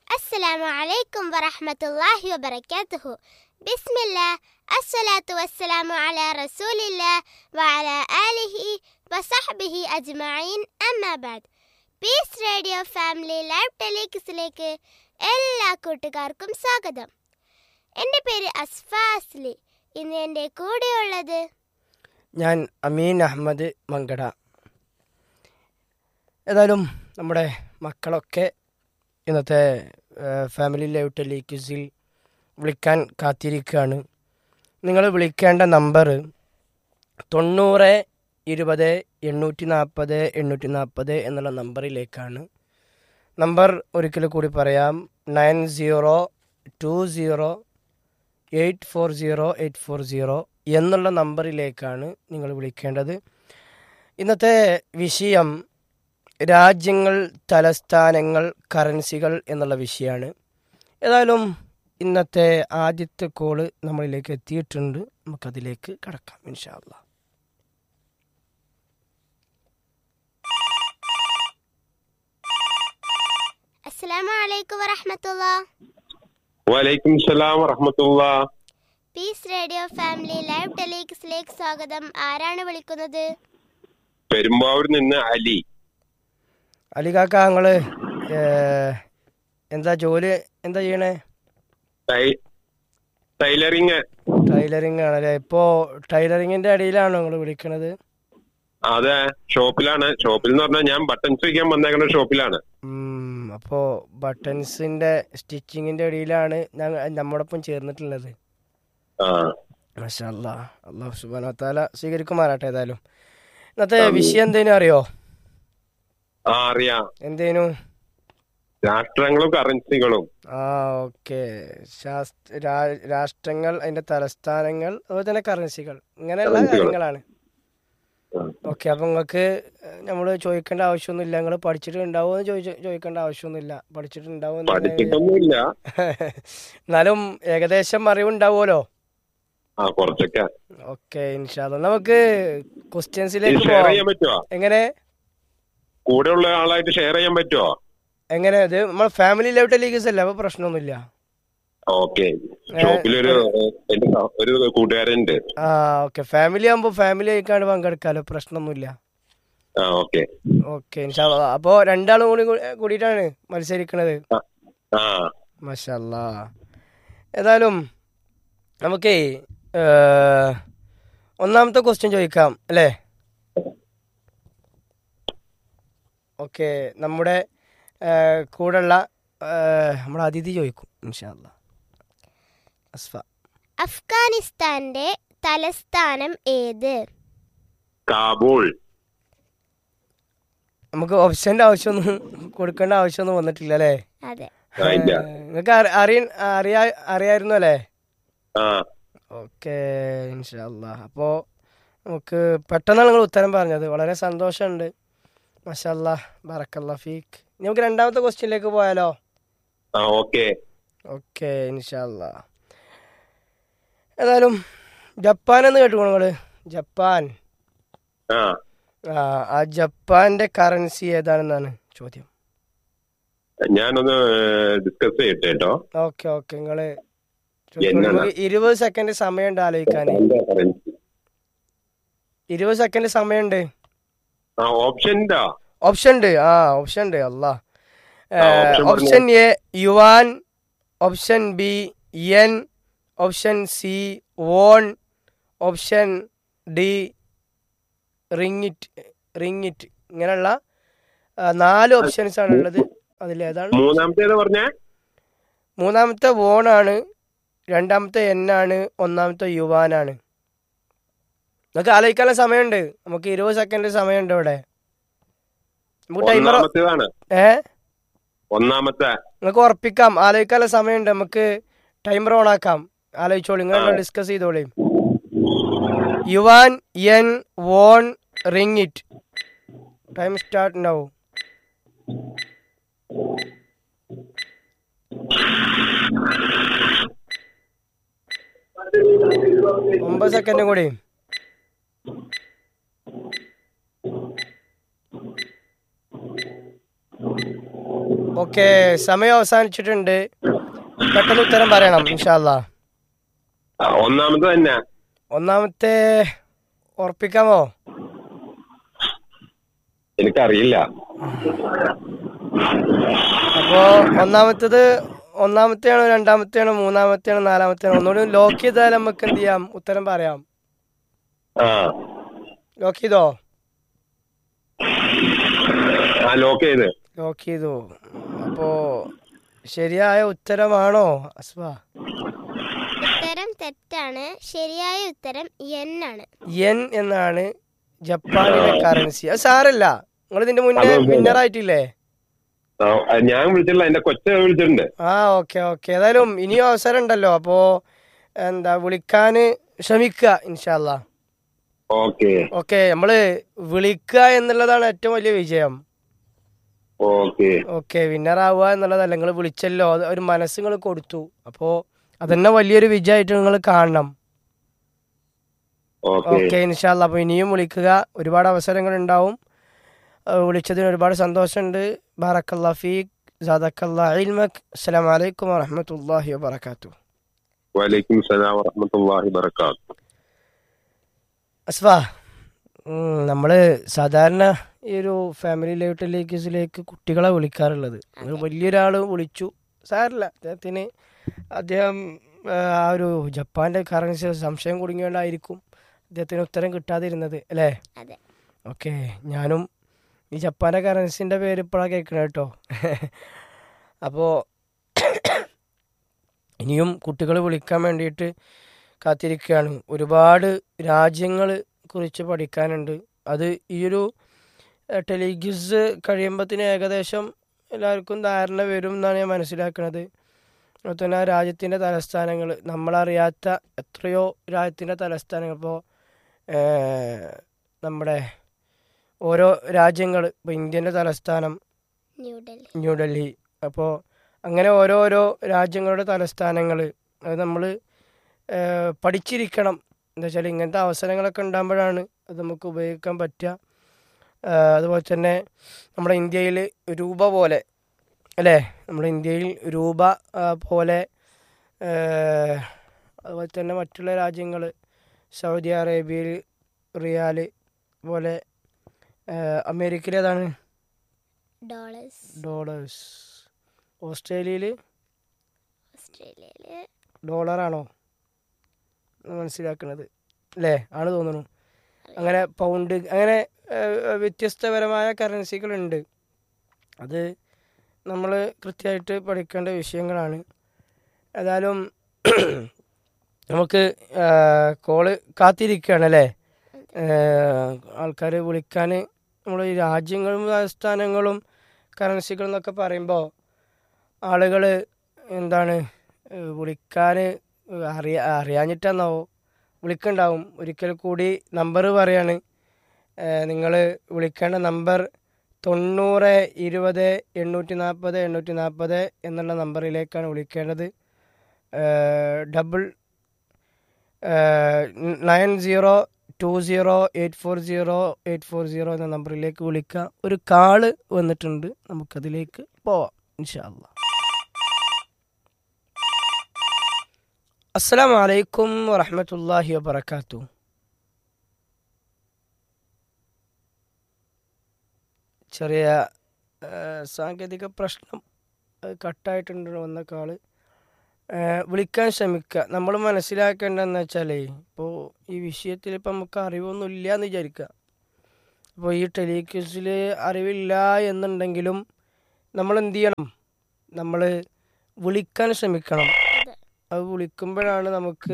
السلام عليكم ورحمة الله وبركاته بسم الله الصلاة والسلام على رسول الله وعلى آله وصحبه أجمعين أما بعد peace radio family live ടെലിക്സിലേക്ക് എല്ലാ കൂട്ടുകാർക്കും സ്വാഗതം എൻ്റെ പേര് അസ്ഫ അസ്ലി ഇന്ന് എൻ്റെ കൂടെയുള്ളത് ഞാൻ അമീൻ അഹമ്മദ് മങ്കട ഏതായാലും നമ്മുടെ മക്കളൊക്കെ ഇന്നത്തെ ഫാമിലി ലൈവ് ടെലിക്യൂസിൽ വിളിക്കാൻ കാത്തിരിക്കുകയാണ് നിങ്ങൾ വിളിക്കേണ്ട നമ്പർ തൊണ്ണൂറ് ഇരുപത് എണ്ണൂറ്റി നാൽപ്പത് എണ്ണൂറ്റി നാൽപ്പത് എന്നുള്ള നമ്പറിലേക്കാണ് നമ്പർ ഒരിക്കൽ കൂടി പറയാം nine zero two zero eight four zero eight four zero എന്നുള്ള നമ്പറിലേക്കാണ് നിങ്ങൾ വിളിക്കേണ്ടത് ഇന്നത്തെ വിഷയം രാജ്യങ്ങൾ തലസ്ഥാനങ്ങൾ കറൻസികൾ എന്നുള്ള വിഷയമാണ് ഏതായാലും ഇന്നത്തെ ആദ്യത്തെ കോള് നമ്മളിലേക്ക് എത്തിയിട്ടുണ്ട് നമുക്കതിലേക്ക് കടക്കാം ഇൻഷാല്ല അസ്സലാമു അലൈക്കും വറഹമത്തുള്ള വലൈക്കും സലാം വറഹമത്തുള്ള പീസ് റേഡിയോ ഫാമിലി ലൈവ് ടെലിക്സിലേക്ക് സ്വാഗതം ആരാണ് വിളിക്കുന്നത് പെരുമ്പാവൂരിൽ നിന്ന് അലി അലികാക്ക നിങ്ങള് ഏഹ്, എന്താ ജോലി എന്താ ചെയ്യണേ ടൈ- ടൈലറിങ് ടൈലറിംഗ് ആണല്ലേ ഇപ്പോൾ ടൈലറിങ്ങിന്റെ ഇടയിലാണോ നിങ്ങൾ വിളിക്കണത് അതെ ഷോപ്പിലാണ് ഷോപ്പിൽ എന്ന് പറഞ്ഞാൽ ഞാൻ ബട്ടൺസ് വയ്ക്കാൻ വന്നേക്കുന്ന ഷോപ്പിലാണ് ഉം, അപ്പോ ബട്ടൺസിന്റെ സ്റ്റിച്ചിങ്ങിന്റെ ഇടയിലാണ് ഞങ്ങൾ നമ്മോടൊപ്പം ചേർന്നിട്ടുള്ളത് ആ മാഷാ അല്ലാ അള്ളാഹു സുബാന താല സ്വീകരിക്കുമാറാട്ടെ ഏതായാലും ഇന്നത്തെ വിഷയം എന്തേനും അറിയോ ആ അറിയാം എന്തേനു രാഷ്ട്രങ്ങളും കറൻസികളും ആ ഓക്കെ രാഷ്ട്രങ്ങൾ അതിന്റെ തലസ്ഥാനങ്ങൾ അതുപോലെ തന്നെ കറൻസികൾ ഇങ്ങനെയുള്ള കറൻസികൾ. കാര്യങ്ങളാണ് ആ. ഓക്കെ അപ്പൊ നിങ്ങൾക്ക് നമ്മൾ ചോദിക്കേണ്ട ആവശ്യമൊന്നുമില്ല നിങ്ങൾ പഠിച്ചിട്ടുണ്ടാവുമോ എന്ന് ചോദിച്ച ചോദിക്കേണ്ട ആവശ്യമൊന്നുമില്ല പഠിച്ചിട്ടുണ്ടാവും പഠിച്ചിട്ടൊന്നുമില്ല എന്നാലും ഏകദേശം അറിവുണ്ടാവുമല്ലോ ആ കുറച്ചൊക്കെ ഓക്കെ ഇൻഷാല്ല നമുക്ക് ക്വസ്റ്റ്യൻസിലേക്ക് ഷെയർ പോവാം ചെയ്യാൻ പറ്റുമോ എങ്ങനെ കൂടെ ഉള്ള ആളായിട്ട് ഷെയർ ചെയ്യാൻ പറ്റുമോ എങ്ങനെ ഇത് നമ്മൾ ഫാമിലി ലെവൽ ടെലിഗസ് അല്ല അപ്പൊ പ്രശ്നമൊന്നുമില്ല ഓക്കെ ഷോപ്പിലൊരു എന്റെ സഹ- ഒരു കൂട്ടുകാരുണ്ട് ആ ഓക്കെ ഫാമിലി ആകുമ്പോൾ ഫാമിലി ആയിക്കാണ്ട് പങ്കെടുക്കാലോ പ്രശ്നമൊന്നുമില്ല ആ ഓക്കെ ഓക്കെ അപ്പോൾ രണ്ടാളും കൂടി കൂ- കൂടിയിട്ടാണ് മത്സരിക്കണത് ആ മഷല്ല ഏതായാലും നമുക്കേ ഏ, ഒന്നാമത്തെ ക്വസ്റ്റ്യൻ ചോദിക്കാം അല്ലേ ഓക്കെ നമ്മുടെ ഏ, കൂടെയുള്ള ഏ, നമ്മുടെ അതിഥി ചോദിക്കും ഇൻഷാല്ല അസ്ഫ അഫ്ഗാനിസ്ഥാന്റെ തലസ്ഥാനം ഏത് കാബൂൾ നമുക്ക് ഓപ്ഷന്റെ ആവശ്യമൊന്നും കൊടുക്കേണ്ട ആവശ്യമൊന്നും വന്നിട്ടില്ല അല്ലേ അതെ ആ, ഇല്ല നിങ്ങൾക്ക് അറിയ അറിയാ അറിയായിരുന്നു അല്ലേ ആ ഓക്കെ ഇൻഷാല്ല അപ്പോൾ നമുക്ക് പെട്ടെന്നാണ് നിങ്ങൾ ഉത്തരം പറഞ്ഞത് വളരെ സന്തോഷമുണ്ട് മഷല്ല ബറക്കല്ല ഫീക്ക് ഇനി നമുക്ക് രണ്ടാമത്തെ ക്വസ്റ്റ്യനിലേക്ക് പോയാലോ ആ ഓക്കെ ഓക്കെ ഇൻഷാല്ല ഏതായാലും ജപ്പാൻ എന്ന് കേട്ടു നിങ്ങൾ ജപ്പാൻ ആ ആ ആ ജപ്പാന്റെ കറൻസി ഏതാണെന്നാണ് ചോദ്യം ഞാനൊന്ന് ഡിസ്കസ് ചെയ്യട്ടെ കേട്ടോ ഓക്കെ ഓക്കെ നിങ്ങൾ എന്നാണ്? ഇരുപത് സെക്കൻഡ് സമയമുണ്ട് ആലോചിക്കാൻ എന്താ കറൻസി ഇരുപത് സെക്കൻഡ് സമയമുണ്ട് ആ ഓപ്ഷൻ്റെ ഓപ്ഷൻ ഉണ്ട് ആ ഓപ്ഷൻ ഉണ്ട് അല്ല ആ, option option A yuan option B yen option C won option D ringgit ringgit ഇങ്ങനെയുള്ള ആ, നാല് ഓപ്ഷൻസ് ആണ് ഉള്ളത് അതിലേതാണ് മൂന്നാമത്തേത് പറഞ്ഞേ മൂന്നാമത്തെ വോണാണ് രണ്ടാമത്തെ എന്നാണ് ഒന്നാമത്തെ യുവാനാണ് നമുക്ക് ആലോചിക്കാനുള്ള സമയമുണ്ട് നമുക്ക് ഇരുപത് സെക്കൻഡ് സമയമുണ്ട് ഇവിടെ നമുക്ക് ടൈമർ ഒന്നാമത്തേതാണ് ഏ ഒന്നാമത്തെ നിങ്ങൾക്ക് ഉറപ്പിക്കാം ആലോചിക്കാനുള്ള സമയമുണ്ട് നമുക്ക് ടൈമർ ഓൺ ആക്കാം ആലോചിച്ചോളൂ നിങ്ങൾ ആ. ഡിസ്കസ് ചെയ്തോളി yuan yen won ringgit time start ഉണ്ടാവും ഒമ്പത് സെക്കൻഡും കൂടി ഓക്കെ സമയം അവസാനിച്ചിട്ടുണ്ട് പെട്ടെന്ന് ഉത്തരം പറയണം ഇൻഷാല്ലാ ആ, ഒന്നാമത് തന്നെ ഒന്നാമത്തെ ഉറപ്പിക്കാമോ എനിക്കറിയില്ല അപ്പോ ഒന്നാമത്തത് ഒന്നാമത്തെയാണോ രണ്ടാമത്തെയാണോ മൂന്നാമത്തെയാണോ നാലാമത്തെയാണോ ഒന്നുകൂടി ലോക്ക് ചെയ്താൽ നമുക്ക് എന്ത് ചെയ്യാം ഉത്തരം പറയാം ആ ലോക്ക് ചെയ്തോ ആ ലോക്ക് ചെയ്ത് ലോക്ക് ചെയ്തു അപ്പോ ശരിയായ ഉത്തരമാണോ അസ്വ ഉത്തരം തെറ്റാണ് ശരിയായ ഉത്തരം എൻ ആണ് യെൻ എന്നാണ് ജപ്പാനിലെ കറൻസി അത് സാരല്ല നിങ്ങൾ ഇതിന്റെ മുന്നേ അതെ, അതെ. വിന്നർ ആയിട്ടില്ലേ ആ, ആ, ഞാൻ വിളിച്ചിട്ടില്ല എന്റെ കൊച്ച വിളിച്ചിട്ടുണ്ട് ആ ഓക്കെ ഓക്കെ ഏതായാലും ഇനിയും അവസരം ഉണ്ടല്ലോ അപ്പോ എന്താ വിളിക്കാന് ശ്രമിക്കുക ഇൻഷാല്ല ഓക്കെ ഓക്കെ നമ്മള് വിളിക്കുക എന്നുള്ളതാണ് ഏറ്റവും വലിയ വിജയം ഓക്കെ ഓക്കെ വിന്നർ ആവുക എന്നുള്ളതല്ല നിങ്ങൾ വിളിച്ചല്ലോ അത് ഒരു മനസ്സ് നിങ്ങൾ കൊടുത്തു അപ്പോൾ അതന്നെ വലിയൊരു വിജയമായിട്ട് നിങ്ങൾ കാണണം ഓക്കെ ഓക്കെ ഇൻഷാല്ല അപ്പോൾ ഇനിയും വിളിക്കുക ഒരുപാട് അവസരങ്ങൾ ഉണ്ടാവും അഹ് വിളിച്ചതിന് ഒരുപാട് സന്തോഷമുണ്ട് ബാറക്കല്ലാ ഫീഖ് ജാദക്കല്ലാ ഇൽമക് അസ്സലാമു അലൈക്കും വറഹ്മത്തുള്ളാഹി വബറകാതുഹു വലൈക്കും സലാം വറഹമത്തല്ലാഹി വബർക്കാത്തു അസ്ഫ നമ്മൾ സാധാരണ ഈ ഒരു ഫാമിലി ലൈഫ് ടെലിക്കേസിലേക്ക് കുട്ടികളെ വിളിക്കാറുള്ളത് ഒരു വലിയൊരാൾ വിളിച്ചു സാറില്ല അദ്ദേഹത്തിന് അദ്ദേഹം ആ, ആ ഒരു ജപ്പാന്റെ കറൻസി സംശയം കുടുങ്ങിയോണ്ടായിരിക്കും അദ്ദേഹത്തിന് ഉത്തരം കിട്ടാതിരുന്നത് അല്ലേ അതെ ഓക്കെ ഞാനും ഈ ജപ്പാന്റെ കറൻസിന്റെ പേര് ഇപ്പോഴാണ് കേൾക്കണത് കേട്ടോ അപ്പോൾ ഇനിയും കുട്ടികൾ വിളിക്കാൻ വേണ്ടിയിട്ട് കാത്തിരിക്കുകയാണ് ഒരുപാട് രാജ്യങ്ങൾ കുറിച്ച് പഠിക്കാനുണ്ട് അത് ഈ ഒരു ടെലിഗ്യൂസ് കഴിയുമ്പത്തിന് ഏകദേശം എല്ലാവർക്കും ധാരണ വരും എന്നാണ് ഞാൻ മനസ്സിലാക്കുന്നത് അതുപോലെ തന്നെ ആ രാജ്യത്തിൻ്റെ തലസ്ഥാനങ്ങൾ നമ്മളറിയാത്ത എത്രയോ രാജ്യത്തിൻ്റെ തലസ്ഥാനങ്ങൾ ഇപ്പോൾ നമ്മുടെ ഓരോ രാജ്യങ്ങൾ ഇപ്പോൾ ഇന്ത്യൻ്റെ തലസ്ഥാനം ന്യൂഡൽഹി ന്യൂഡൽഹി അപ്പോൾ അങ്ങനെ ഓരോരോ രാജ്യങ്ങളുടെ തലസ്ഥാനങ്ങൾ അത് നമ്മൾ പഠിച്ചിരിക്കണം എന്താ വെച്ചാൽ ഇങ്ങനത്തെ അവസരങ്ങളൊക്കെ ഉണ്ടാകുമ്പോഴാണ് അത് നമുക്ക് ഉപയോഗിക്കാൻ പറ്റുക ആ, അതുപോലെ തന്നെ നമ്മുടെ ഇന്ത്യയിൽ രൂപ പോലെ അല്ലേ നമ്മുടെ ഇന്ത്യയിൽ രൂപ ആ, പോലെ ആ, അതുപോലെ തന്നെ മറ്റുള്ള രാജ്യങ്ങൾ സൗദി അറേബ്യയിൽ റിയാൽ പോലെ ആ, അമേരിക്കയിലേതാണ് ഡോളേഴ്സ് ഡോളേഴ്സ് ഓസ്ട്രേലിയയിൽ ഓസ്ട്രേലിയയില് ഡോളറാണോ എന്ന് മനസ്സിലാക്കുന്നത് അല്ലേ ആണ് തോന്നുന്നു അങ്ങനെ പൗണ്ട് അങ്ങനെ ഏഹ്, വ്യത്യസ്തപരമായ കറൻസികളുണ്ട് അത് നമ്മൾ കൃത്യമായിട്ട് പഠിക്കേണ്ട വിഷയങ്ങളാണ് ഏതായാലും നമുക്ക് കോള് കാത്തിരിക്കുകയാണ് അല്ലേ ആൾക്കാർ വിളിക്കാൻ നമ്മൾ ഈ രാജ്യങ്ങളും രാജസ്ഥാനങ്ങളും കറൻസികളും എന്നൊക്കെ പറയുമ്പോൾ ആളുകൾ എന്താണ് വിളിക്കാൻ അറിയ അറിയാഞ്ഞിട്ടാന്നാവോ വിളിക്കണ്ടാവും ഒരിക്കൽ കൂടി നമ്പർ പറയാണ് നിങ്ങൾ വിളിക്കേണ്ട നമ്പർ തൊണ്ണൂറ് ഇരുപത് എണ്ണൂറ്റി നാൽപ്പത് എണ്ണൂറ്റി നാൽപ്പത് എന്നുള്ള നമ്പറിലേക്കാണ് വിളിക്കേണ്ടത് double nine zero two zero eight four zero eight four zero എന്ന നമ്പറിലേക്ക് വിളിക്കുക ഒരു കാള് വന്നിട്ടുണ്ട് നമുക്കതിലേക്ക് പോവാം ഇൻഷാല്ല അസ്സലാമു അലൈക്കും വറഹ്മത്തുള്ളാഹി വബറകാത്തു ചെറിയ ആ, സാങ്കേതിക പ്രശ്നം അത് കട്ടായിട്ടുണ്ട് വന്ന കാള് ആ, വിളിക്കാൻ ശ്രമിക്കുക നമ്മൾ മനസ്സിലാക്കേണ്ടതെന്ന് വെച്ചാലേ ഇപ്പോൾ ഈ വിഷയത്തിൽ ഇപ്പം നമുക്ക് അറിവൊന്നും ഇല്ല എന്ന് വിചാരിക്കുക അപ്പോൾ ഈ ടെലിക്യൂസിൽ അറിവില്ല എന്നുണ്ടെങ്കിലും നമ്മൾ എന്ത് ചെയ്യണം നമ്മൾ വിളിക്കാൻ ശ്രമിക്കണം അതെ അത് വിളിക്കുമ്പോഴാണ് നമുക്ക്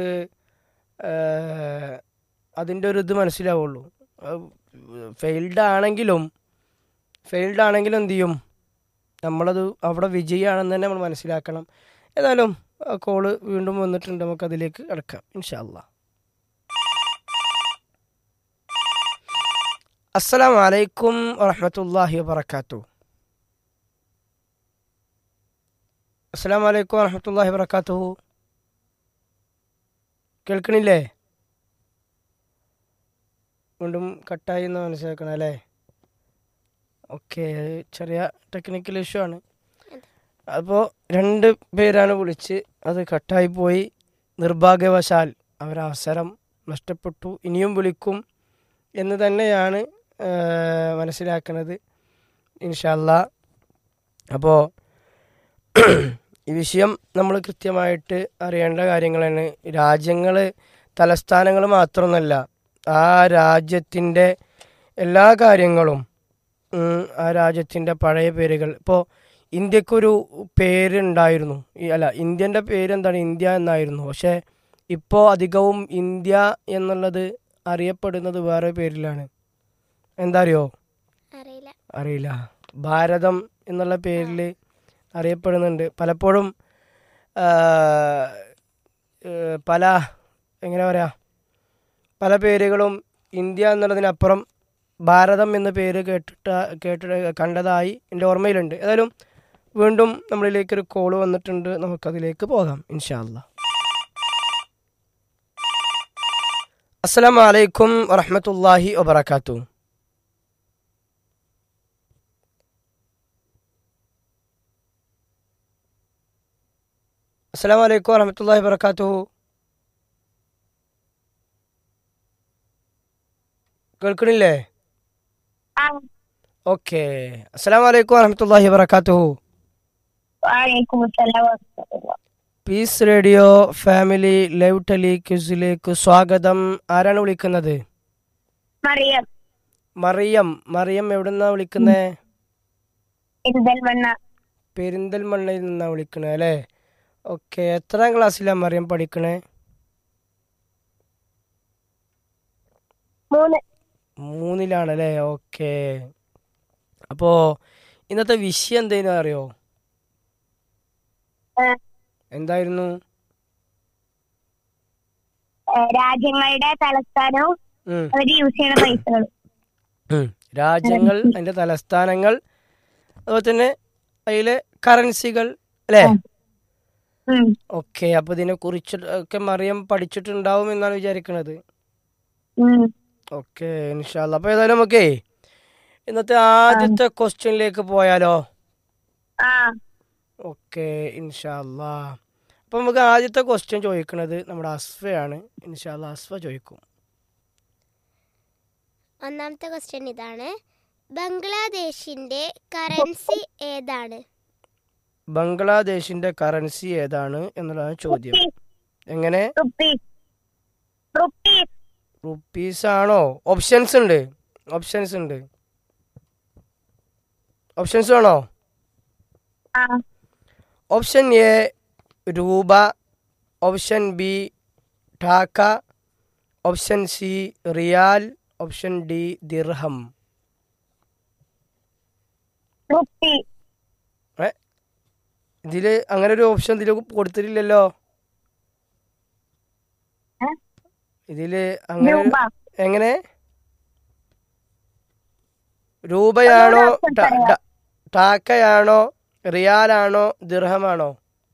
അതിൻ്റെ ഒരു ഇത് മനസ്സിലാവുള്ളൂ ഫെയിൽഡ് ആണെങ്കിലും ഫെയിൽഡ് ആണെങ്കിലും എന്ത് ചെയ്യും നമ്മളത് അവിടെ വിജയമാണെന്ന് തന്നെ നമ്മൾ മനസ്സിലാക്കണം ഏതായാലും ആ കോള് വീണ്ടും വന്നിട്ടുണ്ട് നമുക്ക് അതിലേക്ക് കിടക്കാം ഇൻഷാല്ല അസ്സലാമു അലൈക്കും വറഹ്മത്തുള്ളാഹി വബറകാതുഹു അസ്സലാമു അലൈക്കും വറഹ്മത്തുള്ളാഹി വബറകാതുഹു കേൾക്കണില്ലേ വീണ്ടും കട്ടായി എന്ന് മനസ്സിലാക്കണം അല്ലേ ഓക്കെ ചെറിയ ടെക്നിക്കൽ ഇഷ്യൂ ആണ് അപ്പോൾ രണ്ട് പേരാണ് വിളിച്ച് അത് കട്ടായി പോയി നിർഭാഗ്യവശാൽ അവരവസരം നഷ്ടപ്പെട്ടു ഇനിയും വിളിക്കും എന്ന് തന്നെയാണ് ആ, മനസ്സിലാക്കുന്നത് ഇൻഷല്ല അപ്പോൾ ഈ വിഷയം നമ്മൾ കൃത്യമായിട്ട് അറിയേണ്ട കാര്യങ്ങളാണ് രാജ്യങ്ങൾ തലസ്ഥാനങ്ങൾ മാത്രമൊന്നുമല്ല ആ രാജ്യത്തിൻ്റെ എല്ലാ കാര്യങ്ങളും ഉം, ആ രാജ്യത്തിൻ്റെ പഴയ പേരുകൾ ഇപ്പോൾ ഇന്ത്യക്കൊരു പേരുണ്ടായിരുന്നു ഈ അല്ല ഇന്ത്യൻ്റെ പേര് എന്താണ് ഇന്ത്യ എന്നായിരുന്നു പക്ഷേ ഇപ്പോൾ അധികവും ഇന്ത്യ എന്നുള്ളത് അറിയപ്പെടുന്നത് വേറെ പേരിലാണ് എന്താ അറിയോ അറിയില്ല അറിയില്ല ഭാരതം എന്നുള്ള പേരിൽ അറിയപ്പെടുന്നുണ്ട് പലപ്പോഴും ആ, ഏ, പല എങ്ങനെ പറയാ പല പേരുകളും ഇന്ത്യ എന്നുള്ളതിനപ്പുറം ഭാരതം എന്ന പേര് കേട്ടിട്ട് കേട്ടിട്ട് കണ്ടതായി എൻ്റെ ഓർമ്മയിലുണ്ട് ഏതായാലും വീണ്ടും നമ്മളിലേക്കൊരു കോള് വന്നിട്ടുണ്ട് നമുക്കതിലേക്ക് പോകാം ഇൻഷാല്ല അസ്സലാമു അലൈക്കും വറഹ്മത്തുള്ളാഹി വബറകാതുഹു അസ്സലാമു അലൈക്കും വറഹ്മത്തുള്ളാഹി വബറകാതുഹു കേൾക്കണില്ലേ ആ ഓക്കെ അസ്സലാമു അലൈക്കും വറഹ്മത്തുള്ളാഹി വബറകാതുഹു വാലേക്കും അസ്സലാം വറഹ്മത്തുള്ളാഹി. പീസ് റേഡിയോ ഫാമിലി ലൈവ് ടെലി ക്യൂസിലേക്ക് സ്വാഗതം ആരാണ് വിളിക്കുന്നത് മറിയം മറിയം മറിയം എവിടുന്നാ വിളിക്കുന്നേ പെരിന്തൽമണ്ണ പെരിന്തൽമണ്ണയിൽ നിന്നാ വിളിക്കണേ അല്ലേ ഓക്കെ എത്രാം ക്ലാസ്സിലാ മറിയം പഠിക്കണേ മൂന്ന് മൂന്നിലാണല്ലേ ഓക്കെ അപ്പോ ഇന്നത്തെ വിഷയം എന്തേലും അറിയോ ഏ, എന്തായിരുന്നു ഏ, രാജ്യങ്ങളുടെ തലസ്ഥാനവും ഉം, അവർ യൂസ് ചെയ്യുന്ന പൈസകളും ഉം. രാജ്യങ്ങൾ അതിന്റെ തലസ്ഥാനങ്ങൾ അതുപോലെ തന്നെ അതിലെ കറൻസികൾ അല്ലേ ഉം. ഓക്കെ അപ്പൊ ഇതിനെ കുറിച്ച് ഒക്കെ മറിയം പഠിച്ചിട്ടുണ്ടാവും എന്നാണ് വിചാരിക്കുന്നത് ഉം. ഓക്കെ ഇൻഷാല്ല അപ്പൊ ഏതായാലും നമുക്ക് ഇന്നത്തെ ആദ്യത്തെ ക്വസ്റ്റ്യനിലേക്ക് പോയാലോ ആ ഓക്കെ ഇൻഷാല്ല അപ്പൊ നമുക്ക് ആദ്യത്തെ ക്വസ്റ്റ്യൻ ചോദിക്കുന്നത് നമ്മുടെ അസ്ഫയാണ് ഇൻഷാല്ല അസ്ഫ ചോദിക്കും ഒന്നാമത്തെ ക്വസ്റ്റ്യൻ ഇതാണ് ബംഗ്ലാദേശിന്റെ കറൻസി ഏതാണ് ബംഗ്ലാദേശിന്റെ കറൻസി ഏതാണ് എന്നുള്ളതാണ് ചോദ്യം എങ്ങനെ റുപ്പീസ് റുപ്പീസ് റുപ്പീസ് ആണോ ഓപ്ഷൻസ് ഉണ്ട് ഓപ്ഷൻസ് ഉണ്ട് ഓപ്ഷൻസ് വേണോ ആ ഓപ്ഷൻ എ രൂപ ഓപ്ഷൻ ബി ഠാക്ക ഓപ്ഷൻ സി റിയാൽ ഓപ്ഷൻ ഡി ദിർഹം റുപ്പി ഇതിൽ അങ്ങനെ ഒരു ഓപ്ഷൻ ഇതിൽ കൊടുത്തിട്ടില്ലല്ലോ ഏ? ഇതില് അങ്ങനെ ഒരു- രൂപ എങ്ങനെ രൂപയാണോ ഒന്നുകൂടെ options ട- പറയാമോ? ട- ടാക്കയാണോ റിയാലാണോ ദിർഹമാണോ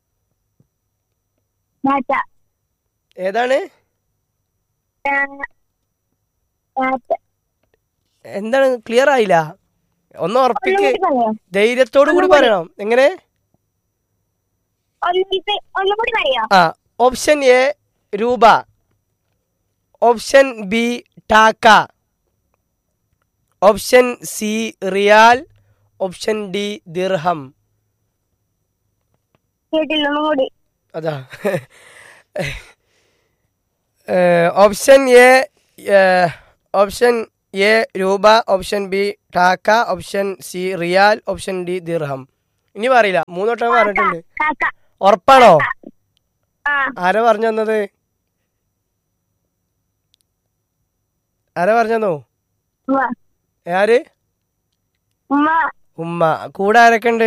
ഡാറ്റ ഏതാണ് ഡാറ്റ എന്താണ് ക്ലിയർ ആയില്ല ഒന്ന് ഉറപ്പിക്ക് ഒന്നുകൂടി പറയാമോ ധൈര്യത്തോടു കൂടി ഒന്നുകൂടി. പറയണം എങ്ങനെ ഒന്ന് ഒന്നുകൂടി പറയാമോ ആ ഓപ്ഷൻ എ രൂപ ഓപ്ഷൻ ബി ടാക്ക ഓപ്ഷൻ സി റിയാൽ ഓപ്ഷൻ ഡി ദിർഹം കേട്ടില്ല ഒന്നും കൂടി അതാ ഏഹ്, ഓപ്ഷൻ എ ഏഹ്, ഓപ്ഷൻ എ രൂപ ഓപ്ഷൻ ബി ടാക്ക ഓപ്ഷൻ സി റിയാൽ ഓപ്ഷൻ ഡി ദിർഹം ഇനി പറയില്ല മൂന്നോട്ടം പറഞ്ഞിട്ടുണ്ട് കാക്ക ഉറപ്പാണോ ആ ആരാ പറഞ്ഞു തന്നത് ആരാ പറഞ്ഞു തന്നു ഉമ്മ ആര് ഉമ്മ ഉമ്മ കൂടെ ആരൊക്കെ ഉണ്ട്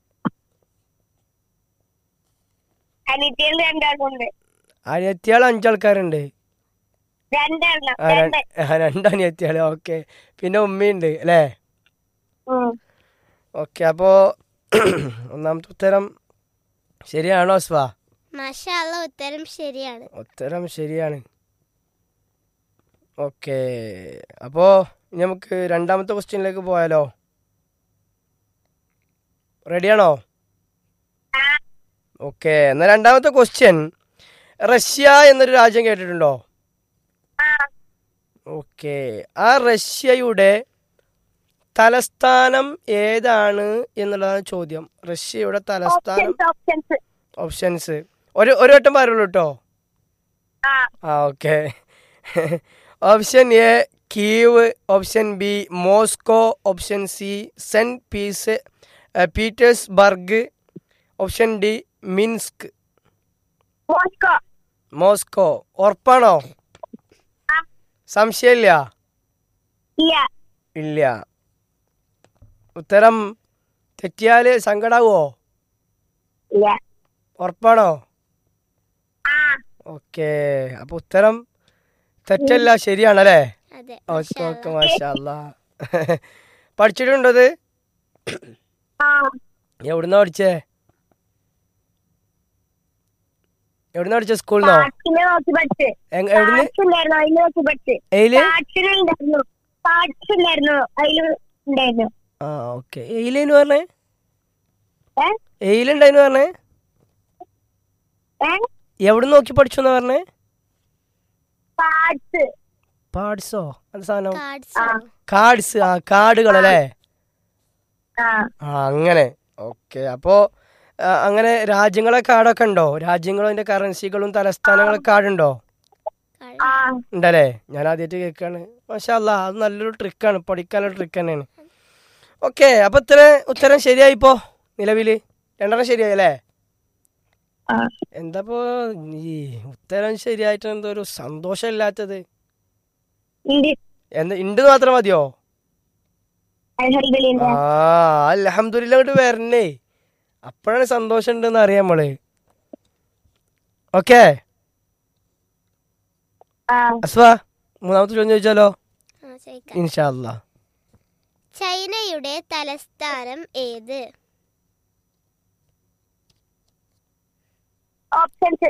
അനിത്യൻ രണ്ടാളുണ്ട് അനിയത്തിയാൾ അഞ്ചാൾക്കാരുണ്ട് രണ്ടെണ്ണം ആ, ര- രണ്ട് ആ, രണ്ട് അനിയത്തിയാള് ഓക്കെ പിന്നെ ഉമ്മയുണ്ട് അല്ലേ ഉം. ഓക്കെ അപ്പോ ഒന്നാമത്തെ ഉത്തരം ശരിയാണോ സ്വാ മാഷാല്ല ഉത്തരം ശരിയാണ് ഉത്തരം ശരിയാണ് ഓക്കെ അപ്പോ ഇനി നമുക്ക് രണ്ടാമത്തെ ക്വസ്റ്റ്യനിലേക്ക് പോയാലോ റെഡിയാണോ ഓക്കെ എന്നാൽ രണ്ടാമത്തെ ക്വസ്റ്റ്യൻ റഷ്യ എന്നൊരു രാജ്യം കേട്ടിട്ടുണ്ടോ ആ ഓക്കെ ആ റഷ്യയുടെ തലസ്ഥാനം ഏതാണ് എന്നുള്ളതാണ് ചോദ്യം റഷ്യയുടെ തലസ്ഥാനം ഓപ്ഷൻസ് ഓപ്ഷൻസ് ഓപ്ഷൻസ് ഒരു ഒരു വട്ടം പറയുള്ളൂ കേട്ടോ ആ ആ okay option A Kiev option B Moscow option C saint പീസ് Petersburg option D Minsk Moscow Moscow ഉറപ്പാണോ ആ സംശയമില്ല ഇല്ല ഇല്ല ഉത്തരം തെറ്റിയാൽ സങ്കടാവോ ഇല്ല ഉറപ്പാണോ ആ ഓക്കെ അപ്പൊ ഉത്തരം തെറ്റല്ല ശരിയാണല്ലേ അതെ ഓക്കെ ഓക്കെ മാഷാല്ല പഠിച്ചിട്ടുണ്ടത് ആ എവിടുന്നാ പഠിച്ചേ എവിടുന്നാ പഠിച്ച സ്കൂളിൽ നിന്നോ പാട്സിനെ നോക്കി പഠിച്ച് എവിടുന്ന് പാട്സ് ഉണ്ടായിരുന്നു അതിൽ നോക്കി പഠിച്ച് എയില് പാട്സിന് ഉണ്ടായിരുന്നു പാട്സ് ഉണ്ടായിരുന്നു അതിൽ ഉണ്ടായിരുന്നു ആ ഓക്കെ എയിലേന്ന് പറഞ്ഞേ ഏ എയിലുണ്ടായിന്ന് പറഞ്ഞേ ഏ എവിടെ നോക്കി പഠിച്ചു എന്നാ പറഞ്ഞേ പാട്സ് പാഡ്സോ അത് സാധനം കാർഡ്സ് ആ കാർഡ്സ് ആ കാർഡുകളല്ലേ ആ ആ അങ്ങനെ ഓക്കെ അപ്പോ ആ, അങ്ങനെ രാജ്യങ്ങളെ കാർഡൊക്കെ ഉണ്ടോ രാജ്യങ്ങളും അതിന്റെ കറൻസികളും തലസ്ഥാനങ്ങളെ കാർഡുണ്ടോ ആ ഉണ്ടല്ലേ ഞാൻ ആദ്യമായിട്ട് കേൾക്കാണ് മാഷാ അല്ലാ അത് നല്ലൊരു ട്രിക്കാണ് പഠിക്കാനുള്ള ട്രിക്ക് തന്നെയാണ് ഓക്കെ അപ്പൊ ഇത്ര ഉത്തരം ശരിയായിപ്പോ നിലവില് രണ്ടെണ്ണം ശരിയായി അല്ലേ ആ എന്താപ്പോ ഈ ഉത്തരം ശരിയായിട്ട് എന്തോ ഒരു സന്തോഷമില്ലാത്തത് ഉണ്ട് എന്ത് ഉണ്ട് മാത്രം മതിയോ അൽഹംദുലില്ലാ ആ അലഹമില്ല ഇങ്ങോട്ട് വരണേ അപ്പോഴാണ് സന്തോഷം ഉണ്ടെന്ന് അറിയാം നമ്മള് ഓക്കെ ആ അസ്വ മൂന്നാമത്തെ ചോദ്യം ചോദിച്ചാലോ ആ ചോദിക്കാം ഇൻഷാല്ലാ ചൈനയുടെ തലസ്ഥാനം ഏത് options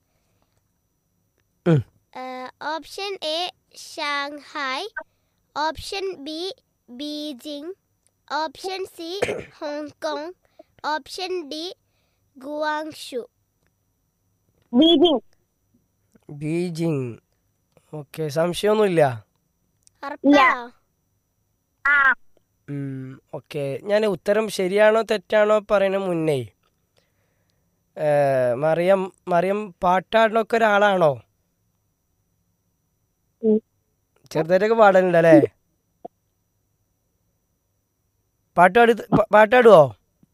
option A Shanghai option B Beijing option C Hong Kong option D Guangzhou Beijing Beijing okay സംശയമൊന്നുമില്ല ഉറപ്പാണോ ആ ഓക്കെ ഞാൻ ഉത്തരം ശരിയാണോ തെറ്റാണോ പറയുന്ന മുന്നേ ഏ, മറിയം മറിയം പാട്ടാടിനൊക്കെ ഒരാളാണോ ഉം. ചെറുതായിട്ടൊക്കെ പാടലുണ്ടല്ലേ പാട്ടാടി പാട്ടാടുവോ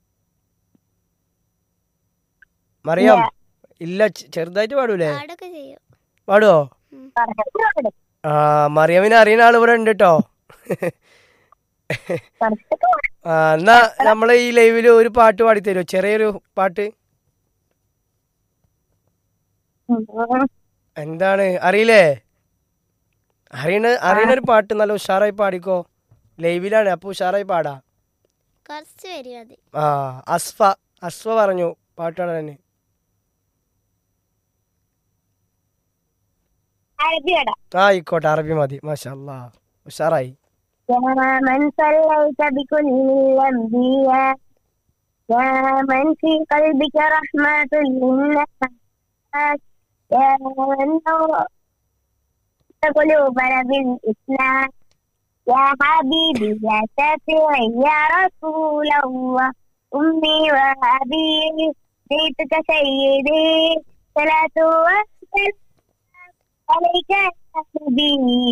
മറിയം ഇല്ല ചെ- ചെറുതായിട്ട് പാടൂലേ പാടൊക്കെ ചെയ്യും പാടുവോ പറഞ്ഞിട്ടുണ്ട്. ആ മറിയമിനെ അറിയുന്ന ആൾ ഇവിടെ ഉണ്ട് കേട്ടോ പറഞ്ഞിട്ടൊക്കെ ആ എന്നാ നമ്മളെ ഈ ലൈവില് ഒരു പാട്ട് പാടി തരുമോ ചെറിയൊരു പാട്ട് ഉം. എന്താണ് അറിയില്ലേ അറിയണ അറിയണ ഒരു പാട്ട് നല്ല ഉഷാറായി പാടിക്കോ ലൈവിലാണ് അപ്പൊ ഉഷാറായി പാടാ കുറച്ച് പേര് മതി ആ അസ്ഫ അസ്ഫ പറഞ്ഞു പാട്ട് പാടാന് അറബി കട ആ ആയിക്കോട്ടെ അറബി മതി മാഷാ അല്ലാ ഉഷാറായി يا من صليت بكل الأنبياء يا من في قلبك رحمة للناس يا من نورت قلوبنا بالإسلام يا حبيبي يا شافعي يا رسول الله أمي وأبي بيتك سيدي صلاة وسلام عليك يا نبي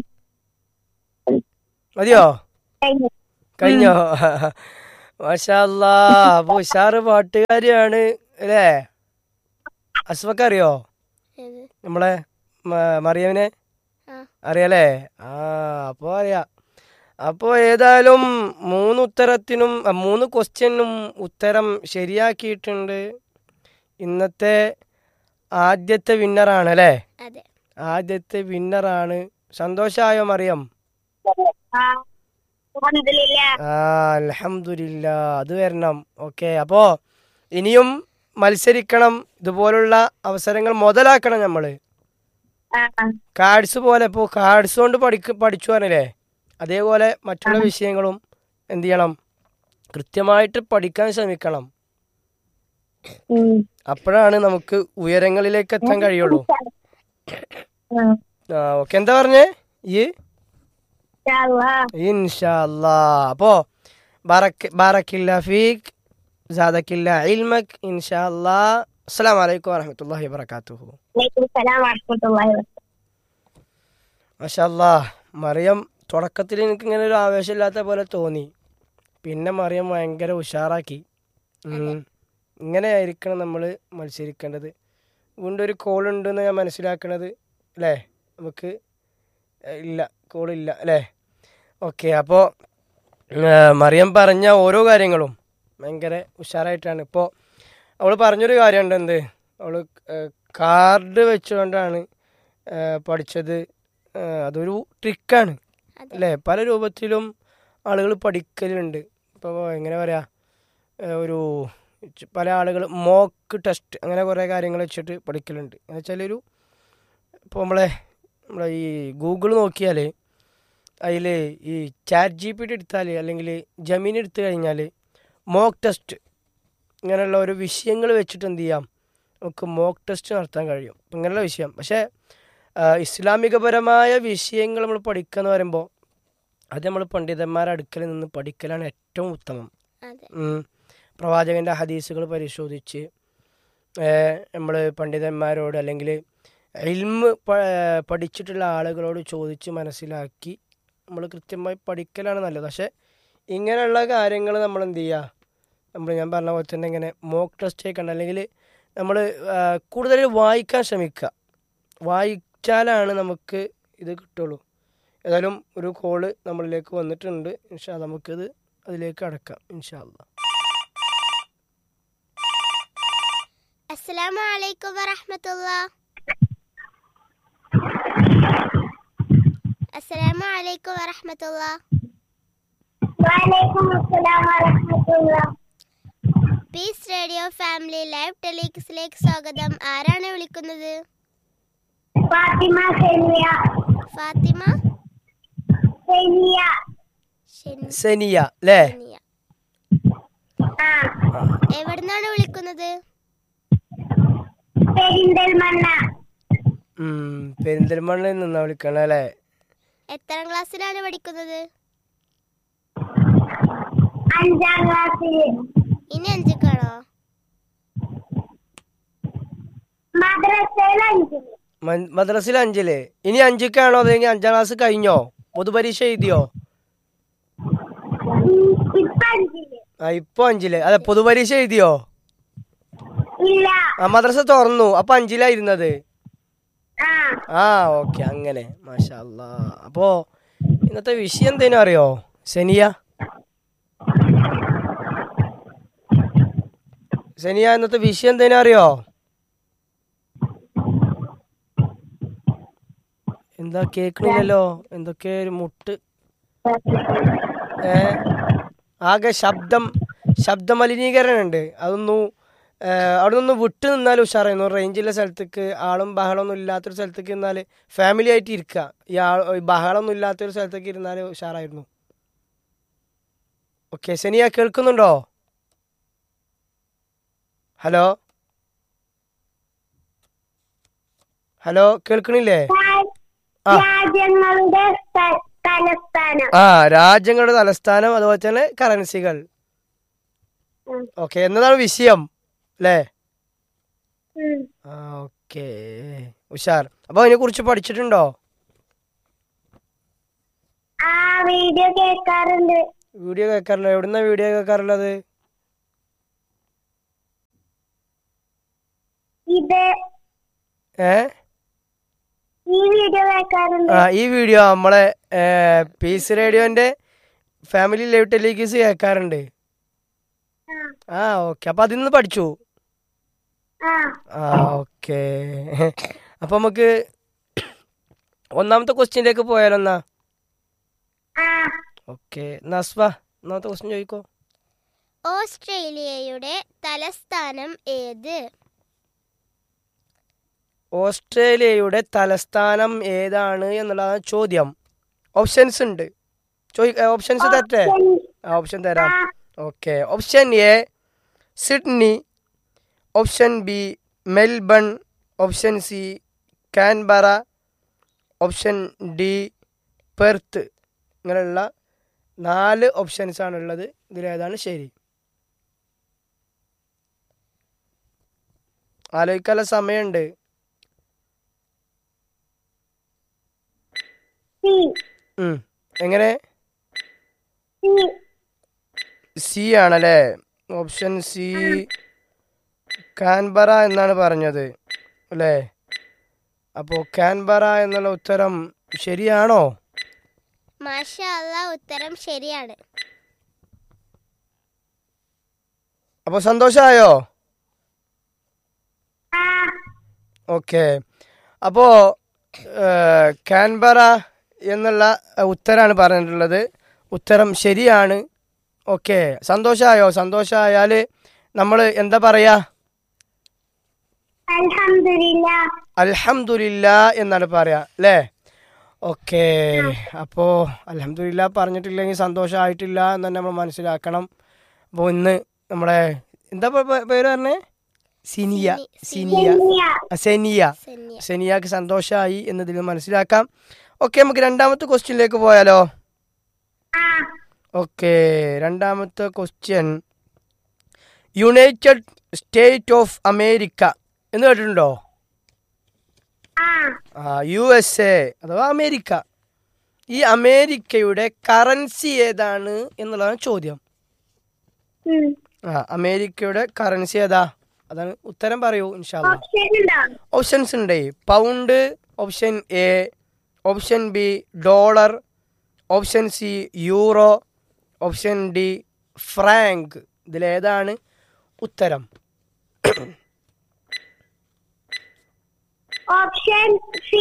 മതിയോ കഴിഞ്ഞോ മാഷാ അല്ലാ അപ്പൊ ഉഷാറ് പാട്ടുകാരിയാണ് അല്ലേ അസ്ഫക്ക് അറിയോ ഏത്? നമ്മളെ മ- മറിയമിനെ ആ. അറിയാലേ ആ അപ്പോൾ അറിയാം അപ്പോൾ ഏതായാലും മൂന്ന് ഉത്തരത്തിനും അ, മൂന്ന് ക്വസ്റ്റ്യനും ഉത്തരം ശരിയാക്കിയിട്ടുണ്ട് ഇന്നത്തെ ആദ്യത്തെ വിന്നറാണ് അല്ലേ അതെ ആദ്യത്തെ വിന്നറാണ് സന്തോഷമായോ മറിയം അൽഹംദുലില്ലാ ആ അൽഹംദുലില്ല അത് വരണം ഓക്കെ അപ്പോൾ ഇനിയും മത്സരിക്കണം ഇതുപോലുള്ള അവസരങ്ങൾ മുതലാക്കണം നമ്മൾ ആ കാർഡ്സ് പോലെ ഇപ്പോൾ കാർഡ്സ് കൊണ്ട് പഠിക്ക പഠിച്ചു പറഞ്ഞില്ലേ അതേപോലെ മറ്റുള്ള വിഷയങ്ങളും എന്ത് ചെയ്യണം കൃത്യമായിട്ട് പഠിക്കാൻ ശ്രമിക്കണം ഉം. അപ്പോഴാണ് നമുക്ക് ഉയരങ്ങളിലേക്ക് എത്താൻ കഴിയുള്ളൂ ഉം. ആ ഓക്കെ എന്താ പറഞ്ഞേ ഈ ഇൻഷാ അല്ലാ. ഇൻഷാല്ലാ അപ്പോ ബാറക്ക് ബാറക്കില്ല ഫീക്ക് സാദക്കില്ല ഇൽമക് ഇൻഷാല്ലാ അസ്സലാമു അലൈക്കും വറഹ്മത്തുള്ളാഹി വബറകാതുഹു വലൈക്കും സലാം വറഹ്മത്തുള്ളാഹി വബറകാതുഹു. മാഷാല്ലാ മറിയം തുടക്കത്തിൽ എനിക്ക് ഇങ്ങനെ ഒരു ആവേശമില്ലാത്ത പോലെ തോന്നി പിന്നെ മറിയം ഭയങ്കര ഉഷാറാക്കി ഉം. ഇങ്ങനെ ആയിരിക്കണം നമ്മൾ മത്സരിക്കേണ്ടത് വീണ്ടും ഒരു കോൾ ഉണ്ടെന്ന് ഞാൻ മനസ്സിലാക്കണത് അല്ലേ നമുക്ക് ഏഹ്, ഇല്ല കോളില്ല അല്ലേ ഓക്കെ അപ്പോൾ മറിയം പറഞ്ഞ ഓരോ കാര്യങ്ങളും ഭയങ്കര ഉഷാറായിട്ടാണ് ഇപ്പോൾ അവൾ പറഞ്ഞൊരു കാര്യമുണ്ട് എന്ത് അവൾ കാർഡ് വെച്ചുകൊണ്ടാണ് ഏഹ്, പഠിച്ചത് ഏഹ്, അതൊരു ട്രിക്കാണ് അതെ അല്ലേ പല രൂപത്തിലും ആളുകൾ പഠിക്കലുണ്ട് ഇപ്പോൾ എങ്ങനെ പറയാ ഏഹ് ഒരു ച് പല ആളുകൾ മോക്ക് ടെസ്റ്റ് അങ്ങനെ കുറേ കാര്യങ്ങൾ വെച്ചിട്ട് പഠിക്കലുണ്ട് എന്ന് വെച്ചാൽ ഒരു ഇപ്പോൾ നമ്മളെ നമ്മളെ ഈ ഗൂഗിൾ നോക്കിയാൽ അതിൽ ഈ ചാറ്റ് ജി പി ടി എടുത്താൽ അല്ലെങ്കിൽ ജമീൻ എടുത്തു കഴിഞ്ഞാൽ മോക്ക് ടെസ്റ്റ് ഇങ്ങനെയുള്ള ഓരോ വിഷയങ്ങൾ വെച്ചിട്ട് എന്ത് ചെയ്യാം നമുക്ക് മോക്ക് ടെസ്റ്റ് നടത്താൻ കഴിയും അപ്പം ഇങ്ങനെയുള്ള വിഷയം പക്ഷേ ആ, ഇസ്ലാമികപരമായ വിഷയങ്ങൾ നമ്മൾ പഠിക്കുക എന്ന് പറയുമ്പോൾ അത് നമ്മൾ പണ്ഡിതന്മാരുടെ അടുക്കൽ നിന്ന് പഠിക്കലാണ് ഏറ്റവും ഉത്തമം അതെ ഉം. പ്രവാചകൻ്റെ ഹദീസുകൾ പരിശോധിച്ച് നമ്മൾ പണ്ഡിതന്മാരോട് അല്ലെങ്കിൽ ഇൽമ് പ- പഠിച്ചിട്ടുള്ള ആളുകളോട് ചോദിച്ച് മനസ്സിലാക്കി നമ്മൾ കൃത്യമായി പഠിക്കലാണ് നല്ലത് പക്ഷേ ഇങ്ങനെയുള്ള കാര്യങ്ങൾ നമ്മൾ എന്ത് ചെയ്യുക നമ്മൾ ഞാൻ പറഞ്ഞ പോലെ തന്നെ ഇങ്ങനെ മോക്ക് ടെസ്റ്റ് ഒക്കെ ഉണ്ട് അല്ലെങ്കിൽ നമ്മൾ കൂടുതൽ വായിക്കാൻ ശ്രമിക്കുക വായിച്ചാലാണ് നമുക്ക് ഇത് കിട്ടുള്ളൂ ഏതായാലും ഒരു കോള് നമ്മളിലേക്ക് വന്നിട്ടുണ്ട് ഇൻഷാ നമുക്കിത് അതിലേക്ക് അടക്കാം ഇൻഷാ അല്ലാ അസ്സലാമു അലൈക്കും വറഹ്മത്തുള്ള അസ്സലാമു അലൈക്കും വറഹ്മത്തുള്ള വലൈക്കും അസ്സലാം വറഹ്മത്തുള്ളാഹി. പീസ് റേഡിയോ ഫാമിലി ലൈവ് ടെലിക്സിലേക്ക് സ്വാഗതം ആരാണ് വിളിക്കുന്നത് ഫാത്തിമ സെനിയ ഫാത്തിമ സെനിയ ഷെൻ- സെനിയ അല്ലേ ഷെനിയ. ആ എവിടുന്നാണ് വിളിക്കുന്നത് പെരിന്തൽമണ്ണ ഉം, പെരിന്തൽമണ്ണയിൽ നിന്നാ വിളിക്കണ അല്ലേ എത്രാം ക്ലാസ്സിലാണ് പഠിക്കുന്നത് അഞ്ചാം ക്ലാസ്സിൽ ഇനി അഞ്ചിക്കാണോ മദ്രസയിൽ അഞ്ചില് മൻ- മദ്രസയിൽ അഞ്ചില് ഇനി അഞ്ചിക്കാണോ അല്ലെങ്കിൽ അഞ്ചാം ക്ലാസ് കഴിഞ്ഞോ പൊതുപരീക്ഷ എഴുതിയോ ഉം, ഇപ്പൊ അഞ്ചില് ആ ഇപ്പൊ അഞ്ചില് അതെ പൊതുപരീക്ഷ എഴുതിയോ ഇല്ല ആ മദ്രസ തുറന്നു അപ്പൊ അഞ്ചിലാ ഇരുന്നത് ആ ആ ഓക്കെ അങ്ങനെ മാഷാ അല്ലാ അപ്പോ ഇന്നത്തെ വിഷയം എന്തേനും അറിയോ സെനിയ സെനിയ ഇന്നത്തെ വിഷയം എന്തേനും അറിയോ എന്താ കേക്കണില്ലല്ലോ എന്തൊക്കെ ഒരു മുട്ട് ഏ ആകെ ശബ്ദം ശബ്ദ മലിനീകരണം ഉണ്ട് അതൊന്നും ഏ, അവിടെ നിന്ന് വിട്ട് നിന്നാൽ ഉഷാറായിരുന്നു റേഞ്ചുള്ള സ്ഥലത്തേക്ക് ആളും ബഹളമൊന്നും ഇല്ലാത്തൊരു സ്ഥലത്തേക്ക് ഇരുന്നാൽ ഫാമിലി ആയിട്ട് ഇരിക്കുക ഈ ആൾ ഈ ബഹളമൊന്നും ഇല്ലാത്തൊരു സ്ഥലത്തേക്ക് ഇരുന്നാൽ ഉഷാറായിരുന്നു ഓക്കെ സെനിയ കേൾക്കുന്നുണ്ടോ ഹലോ ഹലോ കേൾക്കണില്ലേ ആ. രാജ്യങ്ങളുടെ ത- തലസ്ഥാനം ആ രാജ്യങ്ങളുടെ തലസ്ഥാനം അതുപോലെ തന്നെ കറൻസികൾ ഉം. ഓക്കെ എന്നതാണ് വിഷയം അല്ലേ ഉം. ആ ഓക്കെ ഉഷാർ അപ്പൊ അതിനെ കുറിച്ച് പഠിച്ചിട്ടുണ്ടോ ആ വീഡിയോ കേൾക്കാറുണ്ട് വീഡിയോ കേൾക്കാറുണ്ടോ എവിടുന്ന വീഡിയോ കേൾക്കാറുള്ളത് ഇത് ഏ ഈ വീഡിയോ കേൾക്കാറുണ്ട് ആ ഈ വീഡിയോ നമ്മളെ പീസ് റേഡിയോന്റെ ഫാമിലി ലൈവ് ടെലിഗീസ് കേൾക്കാറുണ്ട് ആ. ആ ഓക്കെ അപ്പൊ അതിൽ നിന്ന് പഠിച്ചു ആ ആ ഓക്കെ അപ്പൊ നമുക്ക് ഒന്നാമത്തെ ക്വസ്റ്റ്യനിലേക്ക് പോയാലോ എന്നാ ആ ഓക്കെ നസ്വ ഒന്നാമത്തെ ക്വസ്റ്റ്യൻ ചോദിക്കോ ഓസ്ട്രേലിയയുടെ തലസ്ഥാനം ഏത് ഓസ്ട്രേലിയയുടെ തലസ്ഥാനം ഏതാണ് എന്നുള്ളതാണ് ചോദ്യം ഓപ്ഷൻസ് ഉണ്ട് ചോദി ഓപ്ഷൻസ് തരട്ടെ ആ ഓപ്ഷൻ തരാം okay option A Sydney option B Melbourne option C Canberra option D Perth ഇങ്ങനെയുള്ള നാല് ഓപ്ഷൻസ് ആണുള്ളത് ഇതിലേതാണ് ശരി ആലോചിക്കാനുള്ള സമയമുണ്ട് സി ഉം. എങ്ങനെ സി സി ആണല്ലേ ഓപ്ഷൻ സി കാൻബറ എന്നാണ് പറഞ്ഞത് അല്ലേ അപ്പോൾ കാൻബറ എന്നുള്ള ഉത്തരം ശരിയാണോ മാഷ അല്ലാ ഉത്തരം ശരിയാണ് അപ്പോൾ സന്തോഷമായോ ആ ഓക്കെ അപ്പോൾ കാൻബറ എന്നുള്ള ഉത്തരമാണ് പറഞ്ഞിട്ടുള്ളത് ഉത്തരം ശരിയാണ് ഓക്കെ സന്തോഷമായോ സന്തോഷമായാൽ നമ്മൾ എന്താ പറയുക അൽഹംദുലില്ല അൽഹംദുലില്ല എന്നാണ് പറയാ അല്ലേ ഓക്കെ അപ്പോൾ അൽഹംദുലില്ല പറഞ്ഞിട്ടില്ലെങ്കിൽ സന്തോഷമായിട്ടില്ല എന്ന് തന്നെ നമ്മൾ മനസ്സിലാക്കണം അപ്പോൾ ഇന്ന് നമ്മുടെ എന്താ പേ- പേ- പേര് പറഞ്ഞേ സിനിയ സിനിയ സെനിയ ആ, സെനിയ സെന്യ സെനിയാക്ക് സന്തോഷമായി എന്നതിൽ മനസ്സിലാക്കാം ഓക്കെ നമുക്ക് രണ്ടാമത്തെ ക്വസ്റ്റ്യനിലേക്ക് പോയാലോ ആ ഓക്കെ രണ്ടാമത്തെ question United State of America എന്ന് കേട്ടിട്ടുണ്ടോ ആ ആ യു എസ് എ അഥവാ അമേരിക്ക ഈ അമേരിക്കയുടെ കറൻസി ഏതാണ് എന്നുള്ളതാണ് ചോദ്യം ഉം. ആ അമേരിക്കയുടെ കറൻസി ഏതാ അതാണ് ഉത്തരം പറയൂ ഇൻഷാല്ല ഓപ്ഷൻ ഉണ്ടോ ഓപ്ഷൻസ് ഉണ്ട് pound option A option B dollar option C euro option D franc ഇതിലേതാണ് ഉത്തരം ഓപ്ഷൻ സി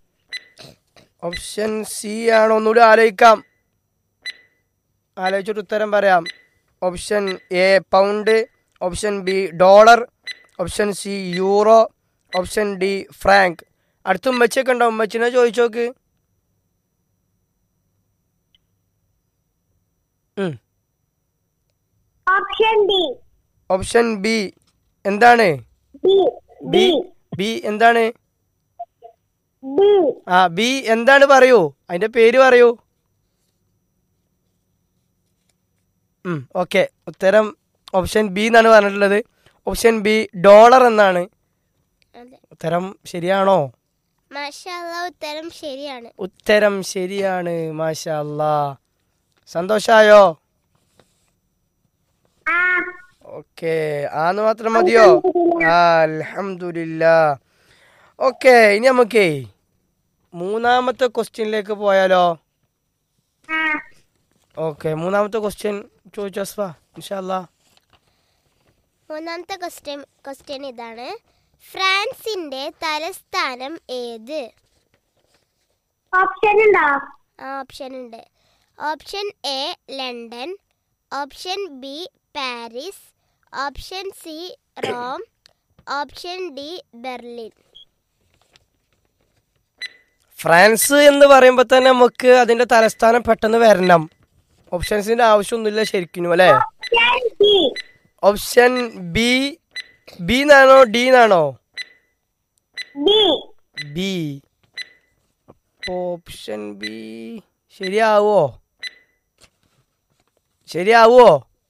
ഓപ്ഷൻ സി ആണ് ഒന്നുകൂടി ആലോചിക്കാം ആലോചിച്ചിട്ട് ഉത്തരം പറയാം option A pound option B dollar option C euro option D franc അടുത്ത ഉമ്മച്ചൊക്കെ ഉണ്ടോ ഉമ്മച്ചിനെ ചോദിച്ചോക്ക് ഉം. ഓപ്ഷൻ ഡി ഓപ്ഷൻ ബി എന്താണ് ബി ബി ബി ബി എന്താണ് ബി ആ ബി എന്താണ് പറയൂ അതിന്റെ പേര് പറയൂ ഓക്കെ ഉത്തരം ഓപ്ഷൻ ബി എന്നാണ് പറഞ്ഞിട്ടുള്ളത് ഓപ്ഷൻ ബി ഡോളർ എന്നാണ് അതെ ഉത്തരം ശരിയാണോ മാഷ അല്ലാ ഉത്തരം ശരിയാണ് ഉത്തരം ശരിയാണ് മാഷാ അല്ലാ സന്തോഷായോ ആ ഓക്കെ ആന്ന് മാത്രം മതിയോ ആ അൽഹംദുലില്ല ഓക്കെ ഇനി നമുക്കേ മൂന്നാമത്തെ ക്വസ്റ്റ്യനിലേക്ക് പോയാലോ ആ ഓക്കെ മൂന്നാമത്തെ ക്വസ്റ്റ്യൻ ചോദിച്ചു അസ്ഫ ഇൻഷാല്ലാ മൂന്നാമത്തെ ക്വസ്റ്റ്യൻ ക്വസ്റ്റ്യൻ ഇതാണ് ഫ്രാൻസിന്റെ തലസ്ഥാനം ഏത് ഓപ്ഷൻ ഉണ്ടോ ഓപ്ഷൻ ഉണ്ട് option A London option B Paris option C Rome option D Berlin France എന്ന് പറയുമ്പോൾ തന്നെ നമുക്ക് അതിന്റെ തലസ്ഥാനം പെട്ടെന്ന് വരണം ഓപ്ഷൻസിന്റെ ആവശ്യമൊന്നുമില്ല ശരിക്കും അല്ലേ option B option B B എന്നാണോ ഡി എന്നാണോ ബി ബി ഓപ്ഷൻ ബി ശരിയാവോ ശരിയാവോ